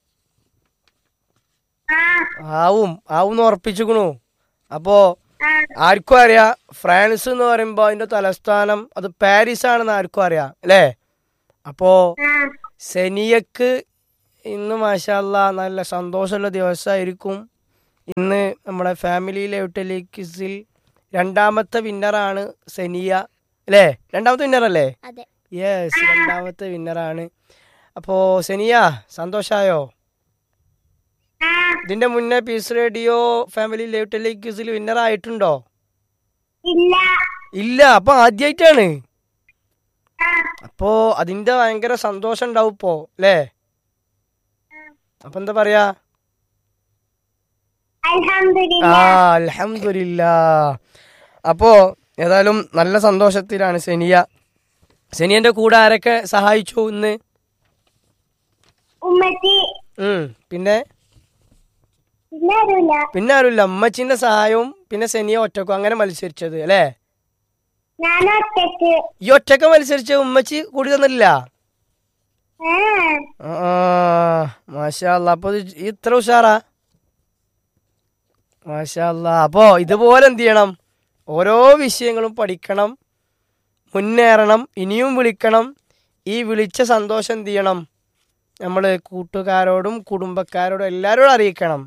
ആ ആവും ആവും ഉറപ്പിച്ചിക്കണു അപ്പോ ആ ആർക്കും അറിയാം ഫ്രാൻസ് എന്ന് പറയുമ്പോൾ അതിന്റെ തലസ്ഥാനം അത് പാരീസ് ആണെന്ന് ആർക്കും അറിയാം അല്ലേ അപ്പോ ആ സെനിയക്ക് ഇന്ന് മാഷാല്ല നല്ല സന്തോഷമുള്ള ദിവസമായിരിക്കും ഇന്ന് നമ്മുടെ ഫാമിലിയിലെ ടെലിക്സിൽ രണ്ടാമത്തെ വിന്നറാണ് സെനിയ അല്ലേ രണ്ടാമത്തെ വിന്നർ അല്ലേ അതെ യെസ് രണ്ടാമത്തെ വിന്നറാണ് അപ്പോൾ സെനിയ സന്തോഷായോ ആ ഇതിന്റെ മുന്നേ പീസ് റേഡിയോ ഫാമിലി ലൈവ് ടെലിക്സിൽ വിന്നർ ആയിട്ടുണ്ടോ ഇല്ല ഇല്ല അപ്പൊ ആദ്യമായിട്ടാണ് ആ അപ്പോ അതിന്റെ ഭയങ്കര സന്തോഷം ഉണ്ടാവും ഇപ്പോ അല്ലേ അപ്പൊ എന്താ പറയാ അൽഹംദുലില്ല ആ അൽഹംദുലില്ല അപ്പോ ഏതായാലും നല്ല സന്തോഷത്തിലാണ് സെനിയ സെനിയന്റെ കൂടെ ആരൊക്കെ സഹായിച്ചു ഇന്ന് ഉമ്മച്ചി ഉം പിന്നെ പിന്നെ ആരുമില്ല പിന്നെ ആരുമില്ല അമ്മച്ചിന്റെ സഹായവും പിന്നെ സെനിയ ഒറ്റക്കും അങ്ങനെ മത്സരിച്ചത് അല്ലേ ഞാൻ ഒറ്റക്ക് ഈ ഒറ്റക്ക മത്സരിച്ച ഉമ്മച്ചി കൂടി തന്നില്ല ആ മാഷാ അല്ലാ അപ്പൊ ഇത് ഇത്ര ഉഷാറാ മാഷാ അല്ലാ അപ്പോ ഇതുപോലെ എന്ത് ചെയ്യണം ഓരോ വിഷയങ്ങളും പഠിക്കണം മുന്നേറണം ഇനിയും വിളിക്കണം ഈ വിളിച്ച സന്തോഷം എന്ത് ചെയ്യണം നമ്മൾ കൂട്ടുകാരോടും കുടുംബക്കാരോടും എല്ലാവരോടും അറിയിക്കണം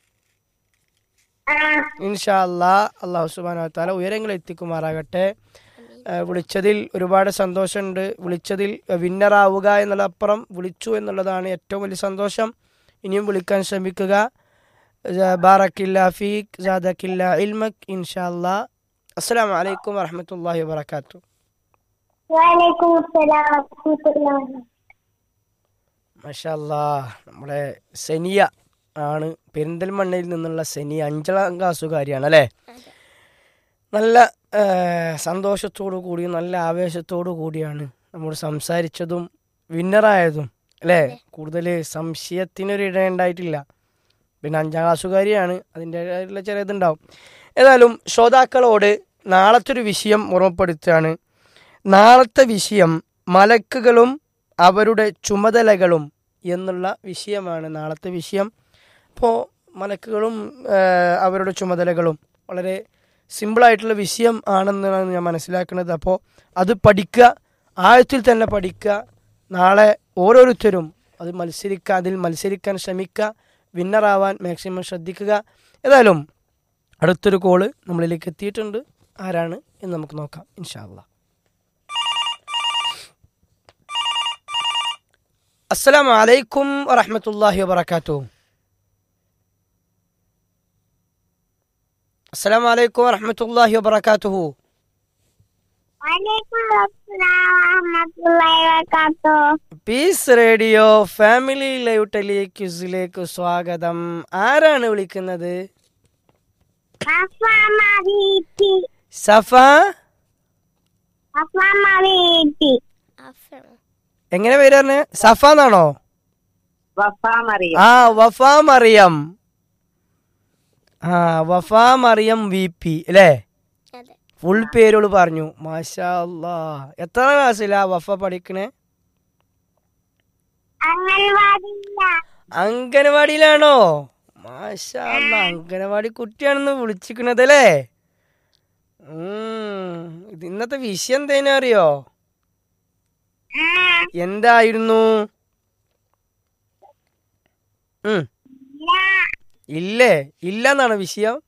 ആ ഇൻഷാ അല്ലാ അള്ളാഹു സുബാന താല ഉയരങ്ങൾ എത്തിക്കുമാറാകട്ടെ ആ, വിളിച്ചതിൽ ഒരുപാട് സന്തോഷമുണ്ട് വിളിച്ചതിൽ വിന്നറാവുക എന്നുള്ളപ്പുറം വിളിച്ചു എന്നുള്ളതാണ് ഏറ്റവും വലിയ സന്തോഷം ഇനിയും വിളിക്കാൻ ശ്രമിക്കുക ജ- ബാറക്കില്ല ഫീഖ് ജാദക്കില്ല ഇൽമക് ഇൻഷാ അല്ലാ അസ്സലാമു അലൈക്കും വറഹമത്തല്ലാഹി വബർക്കാത്തു വലൈക്കും അസ്സലാം വറഹ്മത്തുള്ളാഹി മഷാല്ലാ നമ്മുടെ സെനിയ ആണ് പെരിന്തൽമണ്ണയിൽ നിന്നുള്ള സെനിയ അഞ്ചാം ക്ലാസ്സുകാരിയാണ് അല്ലേ നല്ല ആ, സന്തോഷത്തോടു കൂടി നല്ല ആവേശത്തോടു കൂടിയാണ് നമ്മൾ സംസാരിച്ചതും വിന്നറായതും അല്ലേ കൂടുതൽ സംശയത്തിനൊരു ഇടയുണ്ടായിട്ടില്ല പിന്നെ അഞ്ചാം ക്ലാസ്സുകാരിയാണ് അതിൻ്റെതായിട്ടുള്ള ചെറിയ ഇതുണ്ടാവും ഏതായാലും ശ്രോതാക്കളോട് നാളത്തെ ഒരു വിഷയം ഓർമ്മപ്പെടുത്തുകയാണ് നാളത്തെ വിഷയം മലക്കുകളും അവരുടെ ചുമതലകളും എന്നുള്ള വിഷയമാണ് നാളത്തെ വിഷയം അപ്പോൾ മലക്കുകളും ആ, അവരുടെ ചുമതലകളും വളരെ സിമ്പിളായിട്ടുള്ള വിഷയം ആണെന്നാണ് ഞാൻ മനസ്സിലാക്കുന്നത് അപ്പോൾ അത് പഠിക്കുക ആഴത്തിൽ തന്നെ പഠിക്കുക നാളെ ഓരോരുത്തരും അത് മത്സരിക്കുക അതിൽ മത്സരിക്കാൻ ശ്രമിക്കുക വിന്നറാവാൻ മാക്സിമം ശ്രദ്ധിക്കുക ഏതായാലും അടുത്തൊരു കോള് നമ്മളിലേക്ക് എത്തിയിട്ടുണ്ട് ആരാണ് എന്ന് നമുക്ക് നോക്കാം ഇൻഷാല്ല അസ്സലാമു അലൈക്കും വറഹ്മത്തുള്ളാഹി വബറകാതുഹു അസ്സലാമു അലൈക്കും വറഹ്മത്തുള്ളാഹി വബറകാതുഹു വലൈക്കും അസ്സലാം വറഹ്മത്തുള്ളാഹി വബറകാതുഹു പീസ് റേഡിയോ ഫാമിലി ലൈവ് ടെലിക്യൂസിലേക്ക് സ്വാഗതം ആരാണ് വിളിക്കുന്നത് അഫാമ വീട്ടി സഫ അഫാമ വീട്ടി അഫ്രം എങ്ങനെ പേര് പറഞ്ഞേ സഫ എന്നാണോ വഫാമറിയം ആ വഫാ മറിയം ആ വഫാ മറിയം വി പി അല്ലേ അതെ ഫുൾ പേരുകൾ പറഞ്ഞു മാഷാ അല്ലാ എത്ര ക്ലാസ്സിലാ വഫ പഠിക്കണേ അംഗൻവാടിയില്ല അംഗനവാടിയിലാണോ മാഷാ അല്ലാ അംഗനവാടി കുട്ടിയാണെന്ന് വിളിച്ചിക്കണത് അല്ലേ ഉം, ഇത് ഇന്നത്തെ വിഷയം എന്തേനും അറിയോ എന്തായിരുന്നു ഉം, ഇല്ലേ ഇല്ല എന്നാണ് വിഷയം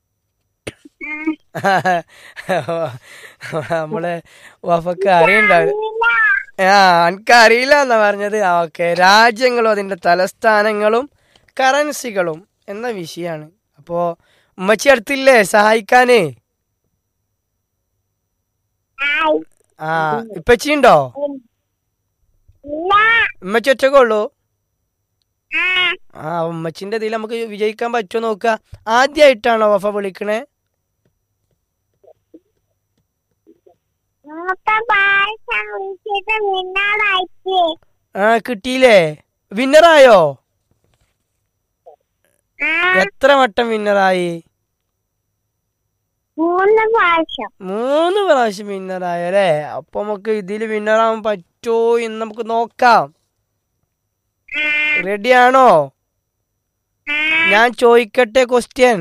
നമ്മളെ വഫക്ക് അറിയണ്ടാവില്ല ആ എനിക്ക് അറിയില്ല എന്നാ പറഞ്ഞത് ഓക്കെ രാജ്യങ്ങളും അതിന്റെ തലസ്ഥാനങ്ങളും കറൻസികളും എന്ന വിഷയമാണ് അപ്പോ ഉമ്മച്ചി അടുത്തില്ലേ സഹായിക്കാന് ആ ഇപ്പച്ചി ഉണ്ടോ ഇല്ല ഉമ്മച്ചി ഒറ്റക്കുള്ളൂ ആ ആ ഉമ്മച്ചിന്റെ ഇതിൽ നമുക്ക് വിജയിക്കാൻ പറ്റുമോ നോക്കുക ആദ്യമായിട്ടാണോ വഫ വിളിക്കണേ മൂത്ത പ്രാവശ്യം വിളിച്ചിട്ട് നിന്നോടായിട്ട് ആ കിട്ടിയില്ലേ വിന്നറായോ ആ എത്ര വട്ടം വിന്നറായി മൂന്ന് പ്രാവശ്യം മൂന്ന് പ്രാവശ്യം വിന്നറായ അല്ലേ അപ്പൊ നമുക്ക് ഇതിൽ വിന്നറാവാൻ പറ്റുമോ എന്ന് നമുക്ക് നോക്കാം റെഡിയാണോ ഞാൻ ചോദിക്കട്ടെ ക്വസ്റ്റ്യൻ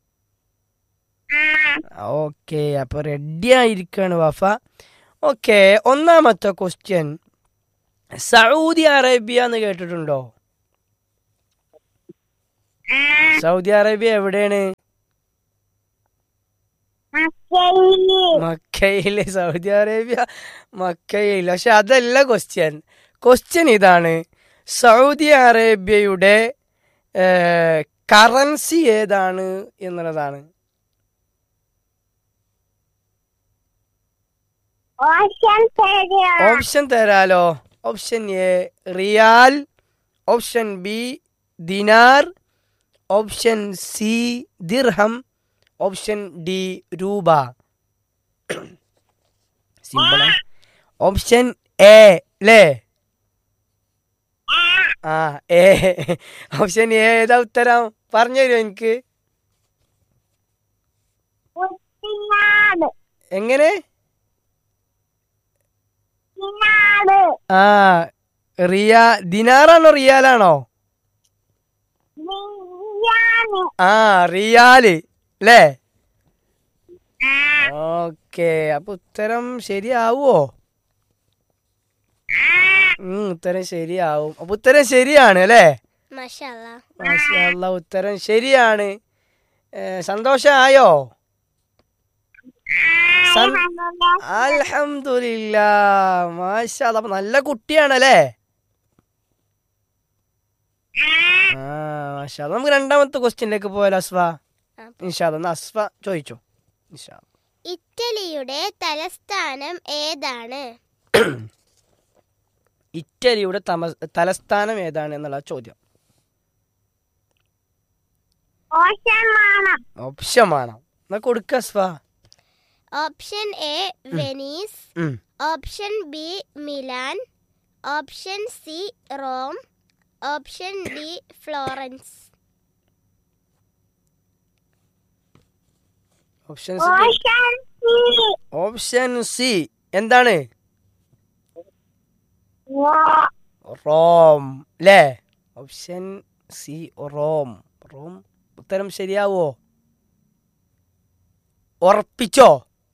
ഓക്കെ അപ്പൊ റെഡി ആയിരിക്കാണ് വഫ ഓക്കെ ഒന്നാമത്തെ ക്വസ്റ്റ്യൻ സൗദി അറേബ്യ എന്ന് കേട്ടിട്ടുണ്ടോ സൗദി അറേബ്യ എവിടെയാണ് മക്കയില് മക്കയില് സൗദി അറേബ്യ മക്കയിൽ പക്ഷെ അതല്ല ക്വസ്റ്റ്യൻ ക്വസ്റ്റ്യൻ ഇതാണ് സൗദി അറേബ്യയുടെ കറൻസി ഏതാണ് എന്നുള്ളതാണ് ഓഷൻ തരുമോ ഓപ്ഷൻ തരാലോ ഓപ്ഷൻ എ റിയാൽ ഓപ്ഷൻ ബി ദിനാർ ഓപ്ഷൻ സി ദിർഹം ഓപ്ഷൻ ഡി രൂപ സിമ്പിൾ ഓപ്ഷൻ എ അല്ലേ ആ എ ഓപ്ഷൻ എ ഏതാ ഉത്തരം പറഞ്ഞു തരുമോ എനിക്ക് കുട്ടിനാട് എങ്ങനെ കിനാട് ആ റിയാ ദിനാറാണോ റിയാലാണോ ബിരിയാണി ആ റിയാല് അല്ലേ ഓക്കെ അപ്പൊ ഉത്തരം ശരിയാവോ ഉം ഉത്തരം ശരിയാവും അപ്പൊ ഉത്തരം ശരിയാണ് അല്ലേ മഷാല്ല മാഷാ അല്ലാ, ഉത്തരം ശരിയാണ് ഏ, സന്തോഷായോ അൽഹംദുലില്ല മാഷാ അല്ലാ, അപ്പൊ നല്ല കുട്ടിയാണല്ലേ ആ മാഷാ അല്ലാ. നമുക്ക് രണ്ടാമത്തെ ക്വസ്റ്റ്യനിലേക്ക് പോയാലോ അസ്വ ആ. ഇൻഷാ അല്ലാ. എന്നാ അസ്വ ചോദിച്ചു ഇൻഷാ അല്ലാ. ഇറ്റലിയുടെ തലസ്ഥാനം ഏതാണ് ഇറ്റലിയുടെ തമ തലസ്ഥാനം ഏതാണ് എന്നുള്ള ചോദ്യം ഓശമാണം ഓപ്ഷൻ വേണം എന്നാ കൊടുക്ക അസ്വ ഓപ്ഷൻ എ വെനീസ് ഉം. Option B Milan option C Rome option D Florence option option option C എന്താണ് റോം അല്ലേ ഓപ്ഷൻ സി റോം റോം ഉത്തരം ശരിയാവോ ഉറപ്പിച്ചോ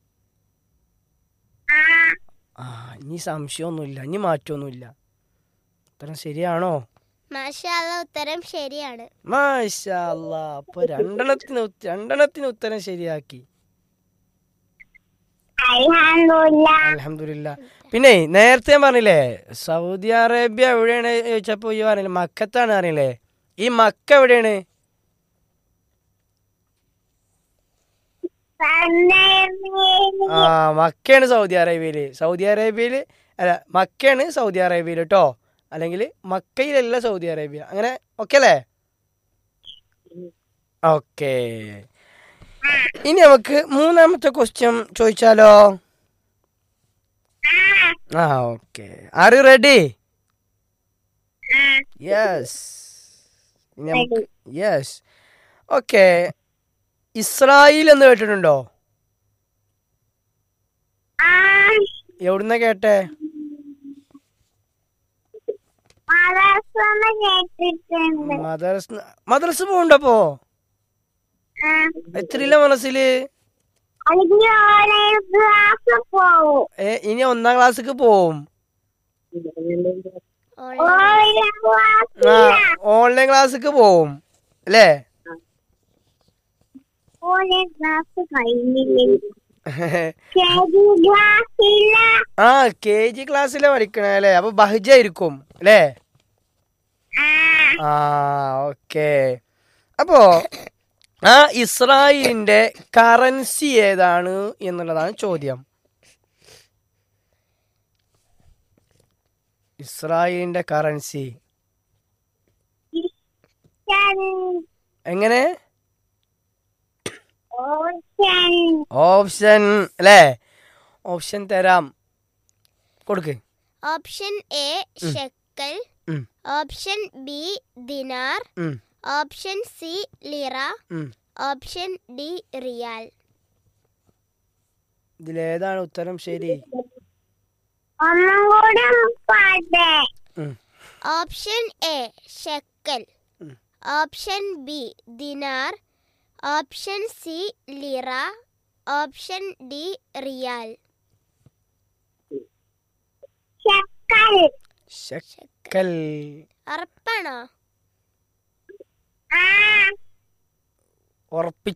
ആ ഇനി സംശയമൊന്നുമില്ല ഇനി മാറ്റമൊന്നുമില്ല ഉത്തരം ശരിയാണോ മാഷാല്ല ഉത്തരം ശരിയാണ് മാഷാ അല്ലാ. അപ്പൊ രണ്ടെണ്ണത്തിന് ഉത്ത- രണ്ടെണ്ണത്തിന് ഉത്തരം ശരിയാക്കി അൽഹംദുലില്ല അലഹമില്ല പിന്നെ നേരത്തെ ഞാൻ പറഞ്ഞില്ലേ സൗദി അറേബ്യ എവിടെയാണ് ചോദിച്ചപ്പോ ഈ പറഞ്ഞില്ലേ മക്കത്താണ് അറിയില്ലേ ഈ മക്ക എവിടെയാണ് ആ മക്കയാണ് സൗദി അറേബ്യയില് സൗദി അറേബ്യയില് അല്ല മക്കയാണ് സൗദി അറേബ്യയിൽ കേട്ടോ അല്ലെങ്കിൽ മക്കയിലല്ല സൗദി അറേബ്യ അങ്ങനെ ഓക്കെ അല്ലേ ഓക്കെ ഇനി നമുക്ക് മൂന്നാമത്തെ ക്വസ്റ്റ്യൻ ചോദിച്ചാലോ ആ okay are you ready yes yes okay Israel എന്ന് കേട്ടിട്ടുണ്ടോ എവിടുന്ന കേട്ടെ മദർസന്ന് കേട്ടിട്ടുണ്ട് മദർസ് മദ്രസ് പോണ്ടപ്പോ എത്രയില്ല മനസ്സില് അല്ലെങ്കിൽ ഓൺലൈൻ ക്ലാസ് പോവും ഏ ഇനി ഒന്നാം ക്ലാസ്സിക്ക് പോവും ഓൺലൈൻ ക്ലാസ് ആ ഓൺലൈൻ ക്ലാസ്സിക്ക് പോവും അല്ലേ ഓൺലൈൻ ക്ലാസ് കഴിഞ്ഞില്ലേ കെജി ക്ലാസ് ഇല്ല ആ കെ ജി ക്ലാസ്സിലെ പഠിക്കണേ അല്ലേ അപ്പൊ ബഹജായിരിക്കും അല്ലേ ആ ഓക്കെ അപ്പോ ആ ഇസ്രായേലിന്റെ കറൻസി ഏതാണ് എന്നുള്ളതാണ് ചോദ്യം ഇസ്രായേലിന്റെ കറൻസി എങ്ങനെ ഓഷൻ ഓപ്ഷൻ അല്ലേ ഓപ്ഷൻ തരാം കൊടുക്ക് ഓപ്ഷൻ എ ഷെക്കൽ ഉം. ഓപ്ഷൻ ബി ദിനാർ ഉം, ഓപ്ഷൻ സി ലിറ ഉം. ഓപ്ഷൻ ഡി റിയാൽ ഇതിലേതാണ് ഉത്തരം ശരി ഒന്നും കൂടെ പാട്ടെ ഉം. ഓപ്ഷൻ എ ഷെക്കൽ ഉം. ഓപ്ഷൻ ബി ദിനാർ option C lira option D റിയാൽ ചക്കൽ ശക്കൽ ഉറപ്പാണോ ആ ഉറപ്പിച്ചു